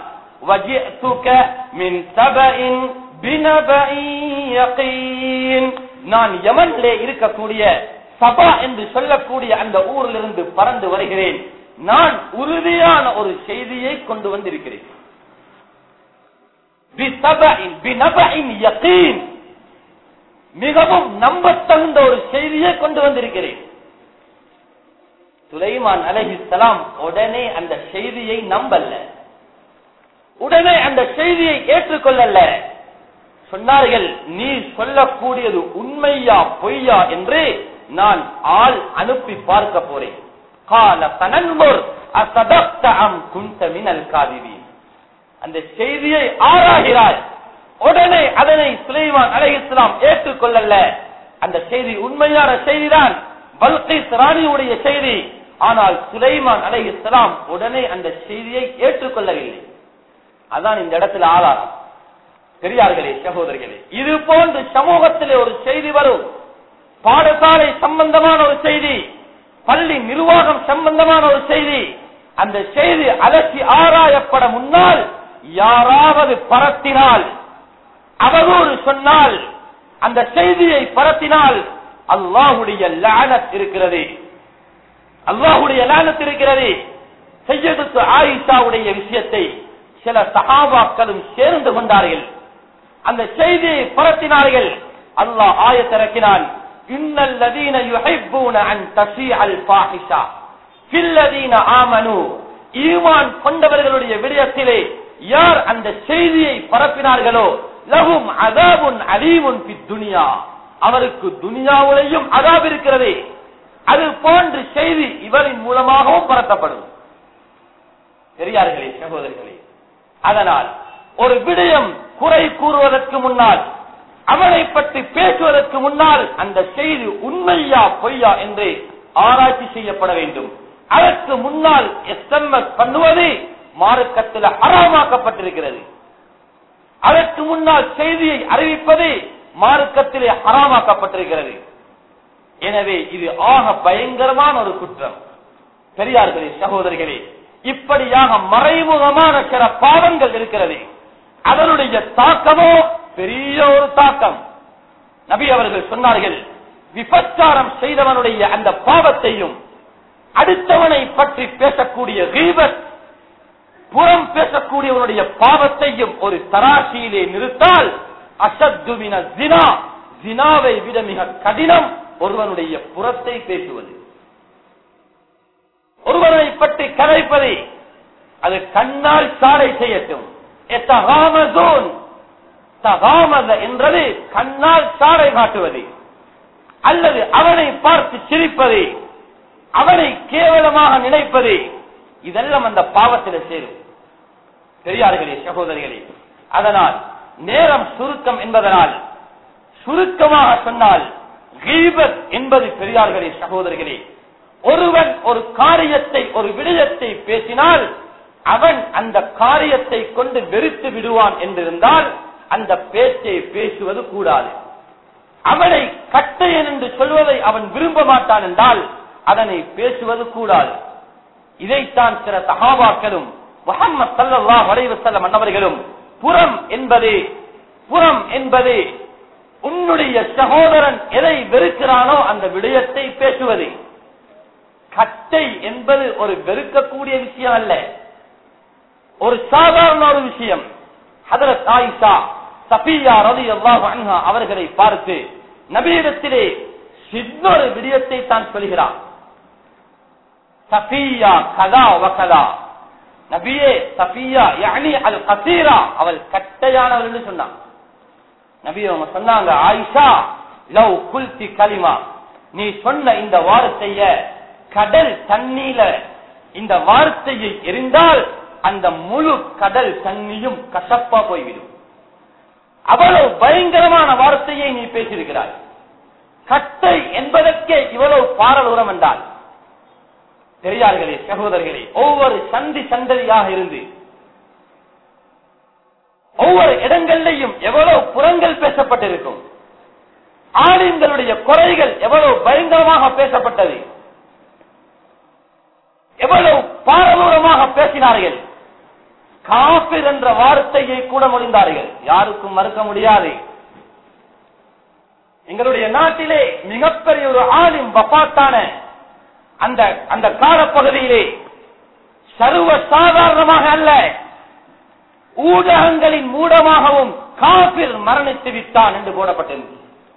நான் யமன்லே இருக்கக்கூடிய சபா என்று சொல்லக்கூடிய அந்த ஊரிலிருந்து பறந்து வருகிறேன் நான் உறுதியான ஒரு செய்தியை கொண்டு வந்திருக்கிறேன் மிகவும் நம்பத்தகுந்த ஒரு செய்தியை கொண்டு வந்திருக்கிறேன் சுலைமான் அலஹிசலாம் உடனே அந்த செய்தியை நம்பல்ல உடனே அந்த செய்தியை ஏற்றுக்கொள்ளல சொன்னார்கள் நீ சொல்லக்கூடியது உண்மையா பொய்யா என்று நான் ஆள் அனுப்பி பார்க்க போறேன் கால தனன்போர் அசதப்த அம் குந்த மினல் காதிவி அந்த செய்தியை ஆராகிறாய் உடனே அதனை சுலைமான் அலைஹிஸ்லாம் ஏற்றுக்கொள்ளல அந்த செய்தி உண்மையான செய்திதான் பல்கைஸ் ராணியுடைய செய்தி ஆனால் சுலைமான் அலைஹிஸ்லாம் உடனே அந்த செய்தியை ஏற்றுக்கொள்ளவில்லை அதான் இந்த இடத்துல ஆதாரம் பெரியார்களே சகோதரர்களே இது போன்று சமூகத்திலே ஒரு செய்தி வரும் பாடசாலை சம்பந்தமான ஒரு செய்தி பள்ளி நிர்வாகம் சம்பந்தமான ஒரு செய்தி அந்த செய்தி அலசி ஆராயப்பட முன்னால் யாராவது பரத்தினால் அவதூறு சொன்னால் அந்த செய்தியை பரத்தினால் அல்லாஹுடைய லானத் இருக்கிறது அல்லாஹுடைய லானத் இருக்கிறது செய்யதுக்கு ஆயிஷாவுடைய விஷயத்தை சில சகாபாக்களும் சேர்ந்து கொண்டார்கள் அந்த செய்தியை பரத்தினார்கள் அல்லாஹ் ஆயத்திறக்கினான் இன்னல்லதீன யுஹிப்பூன அன் தஸீஅல் ஃபாஹிஷா ஃபில்லதீன ஆமனு ஈமான் கொண்டவர்களுடைய விடயத்திலே யார் அந்த செய்தியை பரப்பினார்களோ லஹும் அதாபுன் அலீமுன் ஃபித் துனியா அவருக்கு துனியாவிலேயும் அதாப் இருக்கிறது அது போன்ற செய்தி இவரின் மூலமாகவும் பரத்தப்படும் பெரியார்களே சகோதரிகளே அதனால் ஒரு விடயம் குறை கூறுவதற்கு முன்னால் அவனை பற்றி பேசுவதற்கு முன்னால் அந்த செய்தி உண்மையா பொய்யா என்று ஆராய்ச்சி செய்யப்பட வேண்டும் அதற்கு முன்னால் எஸ்எம்எஸ் பண்ணுவது மார்க்கத்தில் ஹராமாக்கப்பட்டிருக்கிறது அதற்கு முன்னால் செய்தியை அறிவிப்பது மார்க்கத்திலே ஹராமாக்கப்பட்டிருக்கிறது எனவே இது ஆக பயங்கரமான ஒரு குற்றம் பெரியார்களே சகோதரிகளே இப்படியாக மறைமுகமான சில பாவங்கள் இருக்கிறது அதனுடைய தாக்கமோ பெரிய ஒரு தாக்கம் நபி அவர்கள் சொன்னார்கள் விபச்சாரம் செய்தவனுடைய அந்த பாவத்தையும் அடுத்தவனை பற்றி பேசக்கூடிய கீபத் புறம் பேசக்கூடியவனுடைய பாவத்தையும் ஒரு தராசியிலே நிறுத்தால் அசத்துவின ஜினா ஜினாவை விட மிக கடினம் ஒருவனுடைய புறத்தை பேசுவது ஒருவனை பற்றி கதைப்பதை அது கண்ணால் சாடை செய்யட்டும் எத்தகாமதோன் தகாமத என்றது கண்ணால் சாடை காட்டுவது அல்லது அவனை பார்த்து சிரிப்பது அவனை கேவலமாக நினைப்பது இதெல்லாம் அந்த பாவத்தில் சேரும் பெரியார்களே சகோதரிகளே அதனால் நேரம் சுருக்கம் என்பதனால் சுருக்கமாக சொன்னால் கீபத் என்பது பெரியார்களே சகோதரிகளே ஒருவன் ஒரு காரியத்தை ஒரு விடயத்தை பேசினால் அவன் அந்த காரியத்தை கொண்டு வெறுத்து விடுவான் என்றிருந்தால் அந்த பேச்சை பேசுவது கூடாது அவனை கட்டையன் என்று சொல்வதை அவன் விரும்ப மாட்டான் என்றால் அதனை பேசுவது கூடாது இதைத்தான் சில சகாபாக்களும் முகமது சல்லா வலைவசல்லம் அன்னவர்களும் புறம் என்பதே புறம் என்பதே உன்னுடைய சகோதரன் எதை வெறுக்கிறானோ அந்த விடயத்தை பேசுவது கட்டை என்பது ஒரு வெறுக்கக்கூடிய விஷயம் அல்ல ஒரு சாதாரண ஒரு விஷயம் ஹதரத் ஆயிஷா சபியா ரதி அல்லாஹ் அன்ஹா அவர்களை பார்த்து நபீடத்திலே சின்னொரு விடயத்தை தான் சொல்கிறார் சபியா கதா வகதா நபியே சபியா யானி அல் கசீரா அவள் கட்டையானவள் என்று சொன்னான் நபி அவங்க சொன்னாங்க ஆயிஷா லவ் குல்தி கலிமா நீ சொன்ன இந்த வார்த்தைய கடல் தண்ணீல இந்த வார்த்தையை எரிந்தால் அந்த முழு கடல் தண்ணியும் கசப்பா போய்விடும் அவ்வளவு பயங்கரமான வார்த்தையை நீ பேசியிருக்கிறாய் கட்டை என்பதற்கே இவ்வளவு பாரதூரம் என்றால் பெரியார்களே சகோதரர்களே ஒவ்வொரு சந்தி சந்ததியாக இருந்து ஒவ்வொரு இடங்களிலையும் எவ்வளவு புறங்கள் பேசப்பட்டிருக்கும் ஆலிம்களுடைய குறைகள் எவ்வளவு பயங்கரமாக பேசப்பட்டது எவ்வளவு பாரதூரமாக பேசினார்கள் காபிர் என்ற வார்த்தையை கூட மொழிந்தார்கள் யாருக்கும் மறுக்க முடியாது எங்களுடைய நாட்டிலே மிகப்பெரிய ஒரு ஆலிம் வபாத்தான அந்த அந்த காலப்பகுதியிலே சர்வ சாதாரணமாக அல்ல ஊடகங்களின் மூலமாகவும் காபிர் மரணித்து விட்டான் என்று போடப்பட்டிருந்தது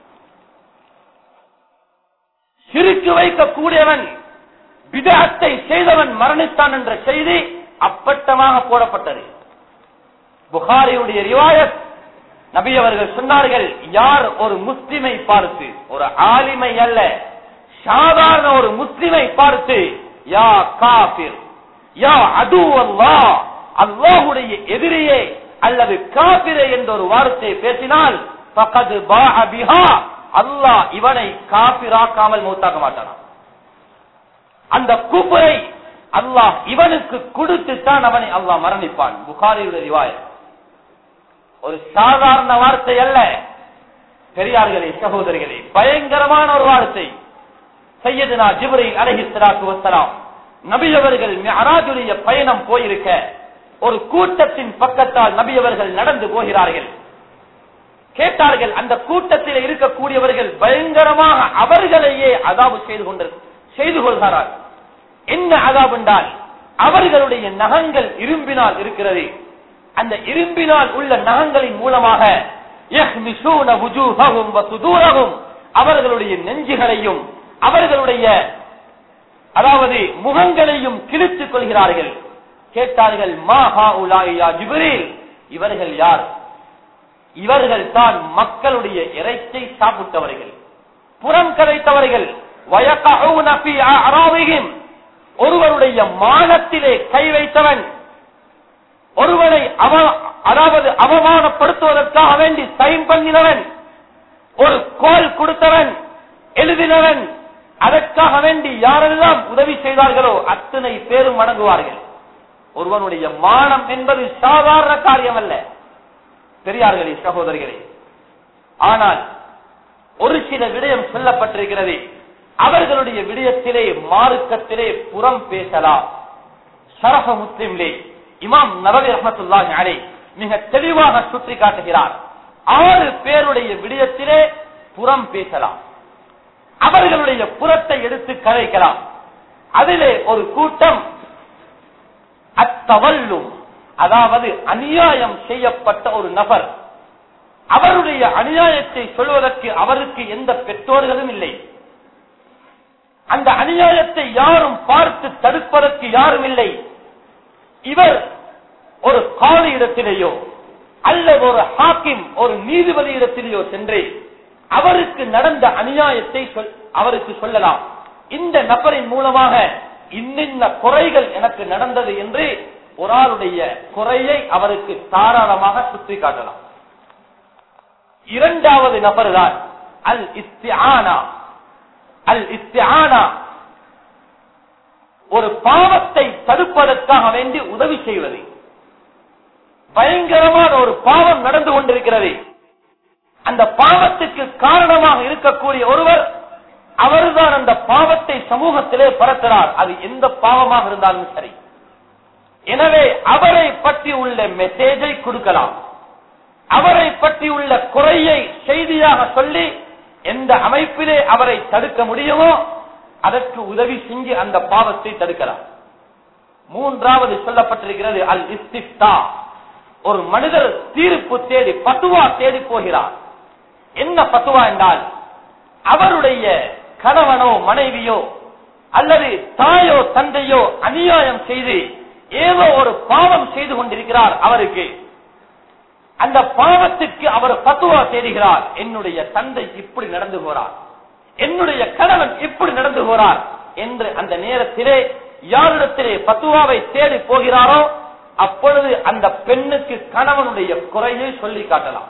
சிரிக்கு வைக்கக்கூடியவன் விதத்தை செய்தவன் மரணித்தான் என்ற செய்தி அப்பட்டமாக போடப்பட்டது புகாரியுடைய ரிவாயத் நபி அவர்கள் சொன்னார்கள் யார் ஒரு முஸ்லிமை பார்த்து ஒரு ஆலிமை அல்ல சாதாரண ஒரு முஸ்லிமை பார்த்து யா காபிர் யா அது அல்லா அல்லாஹுடைய எதிரியே அல்லது காபிரே என்ற ஒரு வார்த்தை பேசினால் பக்கது பிஹா அல்லாஹ் இவனை காபிராக்காமல் மௌத்தாக்க மாட்டானாம் அந்த கூப்பரை அல்லாஹ் இவனுக்கு கொடுத்துத்தான் அவனை அல்லாஹ் மரணிப்பான் புகாரியுடைய ரிவாயத் ஒரு சாதாரண வார்த்தை அல்ல பெரியார்களே சகோதரிகளே பயங்கரமான ஒரு வார்த்தை சையதுனா ஜிப்ரீல் அலஹி சலாத்து வசலாம் நபி அவர்கள் மிஅராஜுடைய பயணம் போயிருக்க ஒரு கூட்டத்தின் பக்கத்தால் நபி அவர்கள் நடந்து போகிறார்கள் கேட்டார்கள் அந்த கூட்டத்தில் இருக்கக்கூடியவர்கள் பயங்கரமாக அவர்களையே அதாபு செய்து கொண்டு செய்து கொள்கிறார்கள் என்ன அதாப் என்றால் அவர்களுடைய நகங்கள் இரும்பினால் இருக்கிறது அந்த இரும்பினால் உள்ள நகங்களின் மூலமாக யஹ்மிஷூன வுஜூஹஹும் வசுதூரஹும் அவர்களுடைய நெஞ்சுகளையும் அவர்களுடைய அதாவது முகங்களையும் கிழித்துக் கொள்கிறார்கள் கேட்டார்கள் மா ஹா உலாயா ஜிப்ரீல் இவர்கள் யார் இவர்கள் தான் மக்களுடைய இறைச்சை சாப்பிட்டவர்கள் புறம் கதைத்தவர்கள் வயக்கஊன ஃபீ அராதிஹிம். ஒருவருடைய மானத்திலே கை வைத்தவன் ஒருவனை அவ அதாவது அவமானப்படுத்துவதற்காக வேண்டி சைன் பண்ணினவன் ஒரு கோல் கொடுத்தவன் எழுதினவன் அதற்காக வேண்டி யாரெல்லாம் உதவி செய்தார்களோ அத்தனை பேரும் வணங்குவார்கள் ஒருவனுடைய மானம் என்பது சாதாரண காரியம் அல்ல பெரியார்களே சகோதரிகளே ஆனால் ஒரு சில விடயம் சொல்லப்பட்டிருக்கிறது அவர்களுடைய விடயத்திலே மார்க்கத்திலே புறம் பேசலாம் ஷரஹ முஸ்லிம்லே இமாம் நபவி ரஹமத்துல்லாஹி அலை மிக தெளிவாக சுற்றி காட்டுகிறார் ஆறு பேருடைய விடயத்திலே புறம் பேசலாம் அவர்களுடைய புறத்தை எடுத்து கதைக்கலாம் அதிலே ஒரு கூட்டம் அத்தவல்லும் அதாவது அநியாயம் செய்யப்பட்ட ஒரு நபர் அவருடைய அநியாயத்தை சொல்வதற்கு அவருக்கு எந்த பெற்றோர்களும் இல்லை அந்த அநியாயத்தை யாரும் பார்த்து தடுப்பதற்கு யாரும் இல்லை இவர் ஒரு காலி இடத்திலேயோ அல்லது ஒரு ஹாக்கிம் ஒரு நீதிபதி இடத்திலேயோ சென்று அவருக்கு நடந்த அநியாயத்தை சொல் அவருக்கு சொல்லலாம் இந்த நபரின் மூலமாக இன்னின்ன குறைகள் எனக்கு நடந்தது என்று ஒரு ஆளுடைய குறையை அவருக்கு தாராளமாக சுற்றி காட்டலாம் இரண்டாவது நபர் தான் அல் இஸ்திஆனா அல் இஸ்திஆனா ஒரு பாவத்தை தடுப்பதற்காக வேண்டி உதவி செய்வது பயங்கரமான ஒரு பாவம் நடந்து கொண்டிருக்கிறது அந்த பாவத்துக்கு காரணமாக இருக்கக்கூடிய ஒருவர் அவர்தான் அந்த பாவத்தை சமூகத்திலே பரத்துறார் அது எந்த பாவமாக இருந்தாலும் சரி எனவே அவரை பற்றி உள்ள மெசேஜை கொடுக்கலாம் அவரை பற்றி உள்ள குறையை செய்தியாக சொல்லி எந்த அமைப்பிலே அவரை தடுக்க முடியுமோ அதற்கு உதவி செஞ்சு அந்த பாவத்தை தடுக்கலாம் மூன்றாவது சொல்லப்பட்டிருக்கிறது அல் இஸ்திஃப்தா ஒரு மனிதர் தீர்ப்பு தேடி பத்துவா தேடி போகிறார் என்ன பத்துவா என்றால் அவருடைய கணவனோ மனைவியோ அல்லது தாயோ தந்தையோ அநியாயம் செய்து ஏதோ ஒரு பாவம் செய்து கொண்டிருக்கிறார் அவருக்கு அந்த பாவத்துக்கு அவர் பத்துவா தேடுகிறார் என்னுடைய தந்தை இப்படி நடந்து போறார் என்னுடைய கணவன் இப்படி நடந்து போறார் என்று அந்த நேரத்திலே யாரிடத்திலே பத்துவாவை தேடி போகிறாரோ அப்பொழுது அந்த பெண்ணுக்கு கணவனுடைய குறையை சொல்லி காட்டலாம்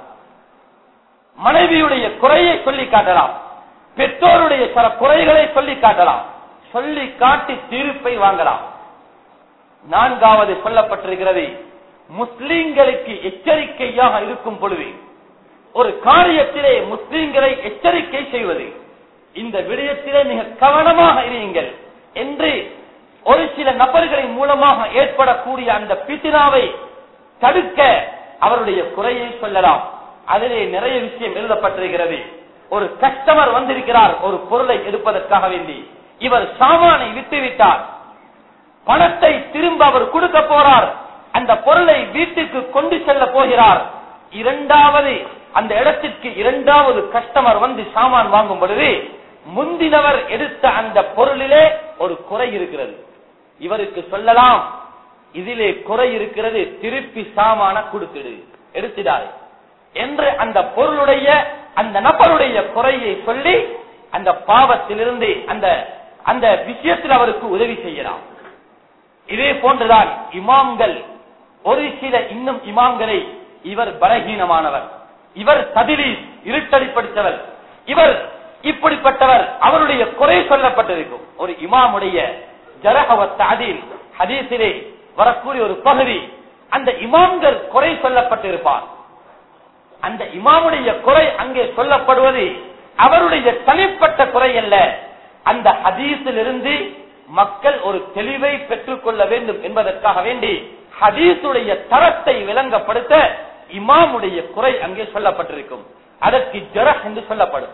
மனைவியுடைய குறையை சொல்லி காட்டலாம் பெற்றோருடைய சில குறைகளை சொல்லி காட்டலாம் சொல்லி காட்டி தீர்ப்பை வாங்கலாம் நான்காவது சொல்லப்பட்டிருக்கிறது முஸ்லிம்களுக்கு எச்சரிக்கையாக இருக்கும் பொழுது ஒரு காரியத்திலே முஸ்லிம்களை எச்சரிக்கை செய்வது இந்த விடயத்திலே மிக கவனமாக இருங்கள் என்று ஒரு சில நபர்களின் மூலமாக ஏற்படக்கூடிய அந்த பித்தினாவை தடுக்க அவருடைய குறையை சொல்லலாம் அதிலே நிறைய விஷயம் எழுதப்பட்டிருக்கிறது ஒரு கஸ்டமர் வந்திருக்கிறார் ஒரு பொருளை எடுப்பதற்காக வேண்டி இவர் சாமானை விட்டுவிட்டார் பணத்தை திரும்ப அவர் கொடுக்க போறார் அந்த பொருளை வீட்டுக்கு கொண்டு செல்ல போகிறார் இரண்டாவது அந்த இடத்திற்கு இரண்டாவது கஸ்டமர் வந்து சாமான் வாங்கும் பொழுது முந்தினவர் எடுத்த அந்த பொருளிலே ஒரு குறை இருக்கிறது இவருக்கு சொல்லலாம் இதிலே குறை இருக்கிறது திருப்பி சாமான கொடுத்துடு எடுத்துடாரு என்று அந்த பொருளுடைய அந்த நபருடைய குறையை சொல்லி அந்த பாவத்திலிருந்து அந்த அந்த விஷயத்தில் அவருக்கு உதவி செய்யலாம் இதே போன்றுதான் இமாம்கள் ஒரு சில இன்னும் இமாம்களை இவர் பலகீனமானவர் இவர் ததிலி இருட்டடி படித்தவர் இவர் இப்படிப்பட்டவர் அவருடைய குறை சொல்லப்பட்டிருக்கும் ஒரு இமாமுடைய ஜரகவத் அதில் ஹதீஸிலே வரக்கூடிய ஒரு பகுதி அந்த இமாம்கள் குறை சொல்லப்பட்டிருப்பார் அந்த இமாமுடைய குறை அங்கே சொல்லப்படுவது அவருடைய தனிப்பட்ட குறை அல்ல அந்த ஹதீஸிலிருந்து மக்கள் ஒரு தெளிவை பெற்றுக் கொள்ள வேண்டும் என்பதற்காக வேண்டி ஹதீஸுடைய தரத்தை விளங்கப்படுத்த இமாமுடைய குறை அங்கே சொல்லப்பட்டிருக்கும் அதற்கு ஜர என்று சொல்லப்படும்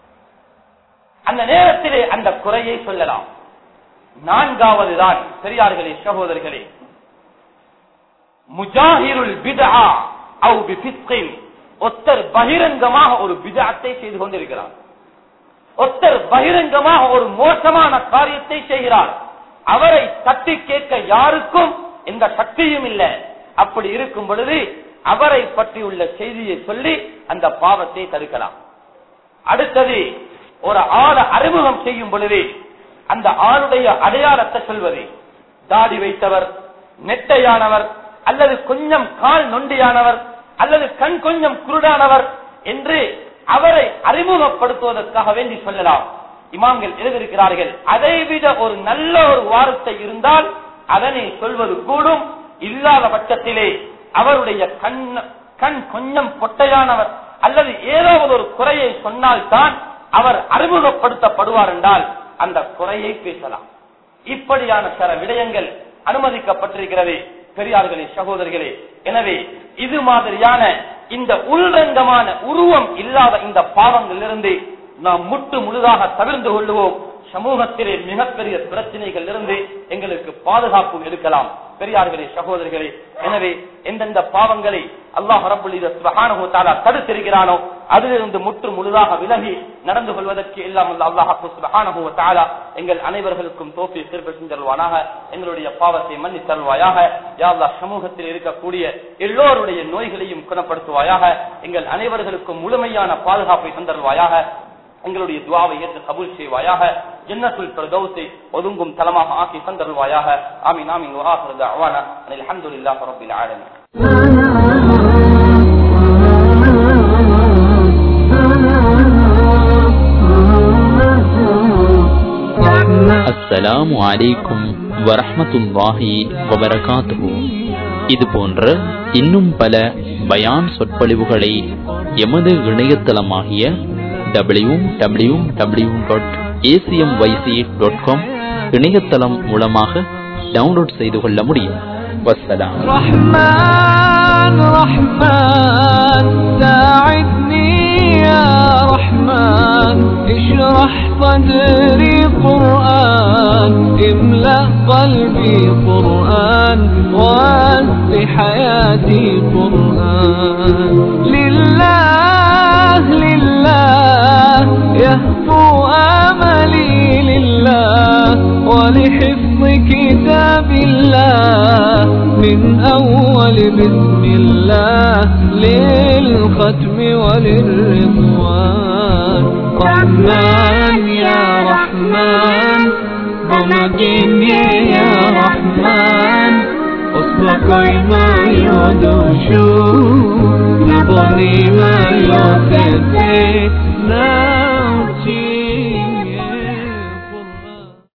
அந்த நேரத்திலே அந்த குறையை சொல்லலாம் நான்காவது தான் பெரியார்களே சகோதரர்களே முஜாஹிருல் பிதா அவு பிஸ்கின் ஒத்தர் பகிரங்கமாக ஒரு பிதாத்தை செய்து கொண்டிருக்கிறார் ஒருத்தர் பகிரங்கமாக ஒரு மோசமான காரியத்தை செய்கிறார் அவரை தட்டி கேட்க யாருக்கும் எந்த சக்தியும் இல்லை அப்படி இருக்கும் பொழுது அவரை பற்றியுள்ள செய்தியை சொல்லி அந்த பாவத்தை தடுக்கலாம் அடுத்தது ஒரு ஆளை அறிமுகம் செய்யும் பொழுது அந்த ஆளுடைய அடையாளத்தை சொல்வது தாடி வைத்தவர் நெட்டையானவர் அல்லது கொஞ்சம் கால் நொண்டியானவர் அல்லது கண் கொஞ்சம் குருடானவர் என்று அவரை அறிமுகப்படுத்துவதற்காக வேண்டி சொல்லலாம் இமாம்கள் எழுதியிருக்கிறார்கள் அதைவிட ஒரு நல்ல ஒரு வார்த்தை இருந்தால் அதனை சொல்வது கூடும் இல்லாத பட்சத்திலே அவருடைய கண் கண் கொஞ்சம் பொட்டையானவர் அல்லது ஏதாவது ஒரு குறையை சொன்னால்தான் அவர் அறிமுகப்படுத்தப்படுவார் என்றால் அந்த குறையை பேசலாம் இப்படியான சில விடயங்கள் அனுமதிக்கப்பட்டிருக்கிறது பெரியார்களே சகோதரிகளே எனவே இது மாதிரியான இந்த உள்ரங்கமான உருவம் இல்லாத இந்த பாவங்களிலிருந்து நாம் முட்டு முழுதாக தவிர்ந்து கொள்ளுவோம் சமூகத்திலே மிகப்பெரிய பிரச்சனைகள் இருந்து எங்களுக்கு பாதுகாப்பு எடுக்கலாம் பெரியார்களே சகோதரிகளே எனவே எந்தெந்த பாவங்களை அல்லாஹ் ரபுல் சுபஹானஹு தஆலா தடுத்திருக்கிறானோ அதிலிருந்து முற்று முழுதாக விலகி நடந்து கொள்வதற்கு எல்லாம் அல்ல அல்லாஹு சுபஹானஹு தஆலா எங்கள் அனைவர்களுக்கும் தோப்பி திருப்பி செஞ்சல்வானாக எங்களுடைய பாவத்தை மன்னி தருவாயாக யா அல்லாஹ் சமூகத்தில் இருக்கக்கூடிய எல்லோருடைய நோய்களையும் குணப்படுத்துவாயாக எங்கள் அனைவர்களுக்கும் முழுமையான பாதுகாப்பை தந்தருவாயாக எங்களுடைய துவாவை ஏற்று கபூல் செய்வாயாக ஜன்னத்துல் பிரதௌத்தை ஒதுங்கும் தலமாக ஆக்கி தந்தருவாயாக ஆமீன் ஆமீன் வஆஹிரு தஅவானா அனில் ஹம்துலில்லாஹி ரப்பில் ஆலமீன் அஸ்ஸலாமு அலைக்கும் வரஹ்மத்துல்லாஹி வபரகாத்துஹு இது போன்ற இன்னும் பல பயான் சொற்பொழிவுகளை எமது இணையதளமாகிய W W W dot ACM YC dot com இணையதளம் மூலமாக டவுன்லோட் செய்து கொள்ள முடியும் வஸ்ஸலாம் رحمن رحمن ساعدني يا رحمن اشرح صدري قرآن املأ قلبي قرآن واسع حياتي قرآن لله لله يهفو آملي لله ولحفظ كتاب الله من أول بسم الله للختم وللرضوان رحمن يا رحمن ضمجني يا رحمن أصبح ما يدوشو نبني ما يوسف